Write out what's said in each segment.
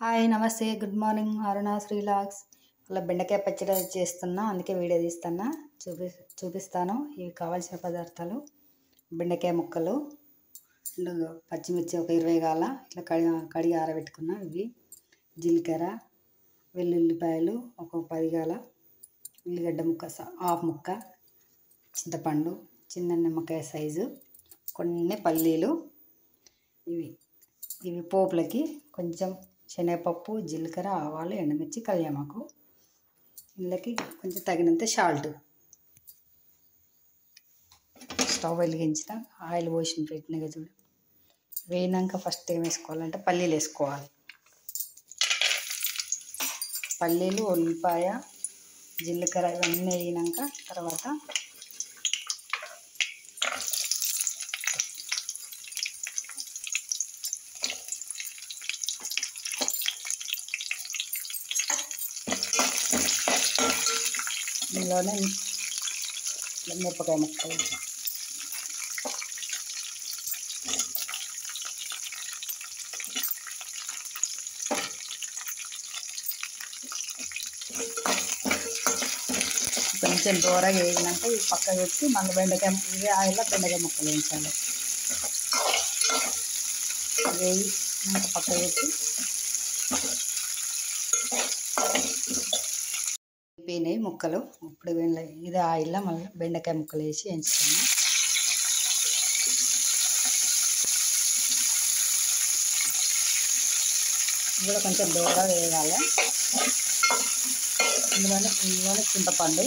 hi నమస్తే good morning అరుణ శ్రీలాక్స్ అలా బెండకాయ పచ్చడి చేస్తున్నా అందుకే వీడియో తీస్తున్నా చూపి చూపిస్తాను ఇవి కావాల్సిన పదార్థాలు బెండకాయ ముక్కలు అండ్ పచ్చిమిర్చి ఒక ఇరవై గాల ఇట్లా కడిగి కడిగి ఆరబెట్టుకున్నా ఇవి జీలకర్ర వెల్లుల్లిపాయలు ఒక పది గాల ఉల్లిగడ్డ ముక్క స- హాఫ్ ముక్క చింతపండు చిన్న నిమ్మకాయ సైజు కొన్ని పల్లీలు ఇవి ఇవి పోపులకి కొంచెం శనగపప్పు జీలకర్ర ఆవాలు ఎండుమిర్చి కళ్యామాకు ఇందులోకి కొంచెం తగినంత సాల్ట్ స్టవ్ వెలిగించిన ఆయిల్ పోసి పెట్టినగా చూడు వేయినాక ఫస్ట్ ఏం వేసుకోవాలంటే పల్లీలు వేసుకోవాలి పల్లీలు ఉల్లిపాయ జీలకర్ర ఇవన్నీ వేయినాక తర్వాత ఇందులోనే మిరపకాయ ముక్కలు కొంచెం దూరగా వేగినాక ఇవి పక్క పెట్టి మళ్ళీ బెండకాయ ఇవి ఆయిల్లో బెండకాయ ముక్కలు వేయించాలి వేయి ఇంకా పక్క పెట్టి అయిపోయినాయి ముక్కలు ఇప్పుడు వీళ్ళ- ఇది ఆయిల్లో మళ్ళీ బెండకాయ ముక్కలు వేసి వేయించుకున్నాం ఇది కూడా కొంచెం దూరంగా వేయాలి ఇందులోనే ఇందులోనే చింతపండు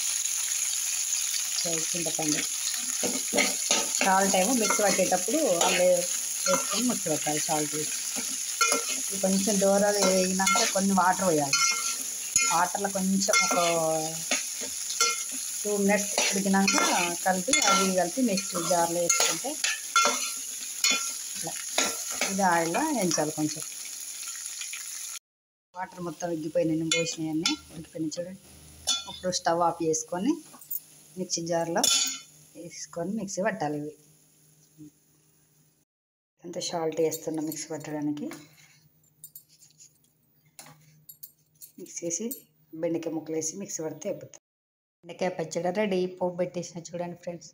సో, చింతపండు సాల్ట్ ఏమో మిక్స్ పట్టేటప్పుడు వాళ్ళు వేసుకొని మిక్స్ పెట్టాలి సాల్ట్ వేసి ఇది కొంచెం దూరంగా వేగినాక కొన్ని వాటర్ వేయాలి వాటర్లో కొంచెం ఒక టూ మినిట్స్ ఉడికినాక కలిపి అవి కలిపి మిక్సీ జార్లో వేసుకుంటే ఇట్లా ఇది ఆయిల్లో వేయించాలి కొంచెం వాటర్ మొత్తం ఎగ్గిపోయినాయి నేను పోసినవన్నీ ఉడికిపోయినాయి చూడండి ఇప్పుడు స్టవ్ ఆఫ్ చేసుకొని మిక్సీ జార్లో వేసుకొని మిక్సీ పట్టాలి ఇవి అంత సాల్ట్ వేస్తున్నా మిక్సీ పట్టడానికి మిక్స్ చేసి బెండకాయ ముక్కలు వేసి మిక్సీ పడితే అయిపోతుంది బెండకాయ పచ్చడి రెడీ పోపు పెట్టేసిన చూడండి ఫ్రెండ్స్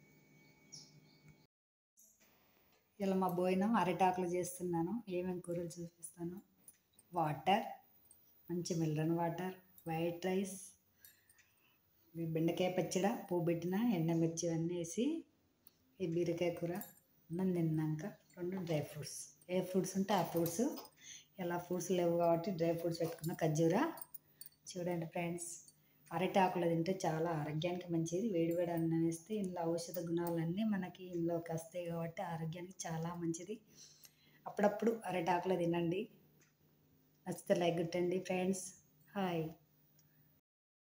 ఇలా మా భోజనం అరిటాకులు చేస్తున్నాను ఏమేమి కూరలు చూపిస్తాను వాటర్ మంచి మిల్లన్ వాటర్ వైట్ రైస్ ఈ బెండకాయ పచ్చడి పువ్వు పెట్టిన ఎండమిర్చి అన్నీ వేసి ఈ బీరకాయ కూర అన్నం తిన్నాక రెండు డ్రై ఫ్రూట్స్ ఏ ఫ్రూట్స్ ఉంటే ఆ ఫ్రూట్స్ ఎలా ఫ్రూట్స్ లేవు కాబట్టి డ్రై ఫ్రూట్స్ పెట్టుకున్న ఖర్జూర చూడండి ఫ్రెండ్స్ అరటాకులు తింటే చాలా ఆరోగ్యానికి మంచిది వేడివేడి అన్నం వేస్తే ఇందులో ఔషధ గుణాలన్నీ మనకి ఇందులోకి వస్తాయి కాబట్టి ఆరోగ్యానికి చాలా మంచిది అప్పుడప్పుడు అరటాకులు తినండి నచ్చితే లైక్ కొట్టండి ఫ్రెండ్స్ హాయ్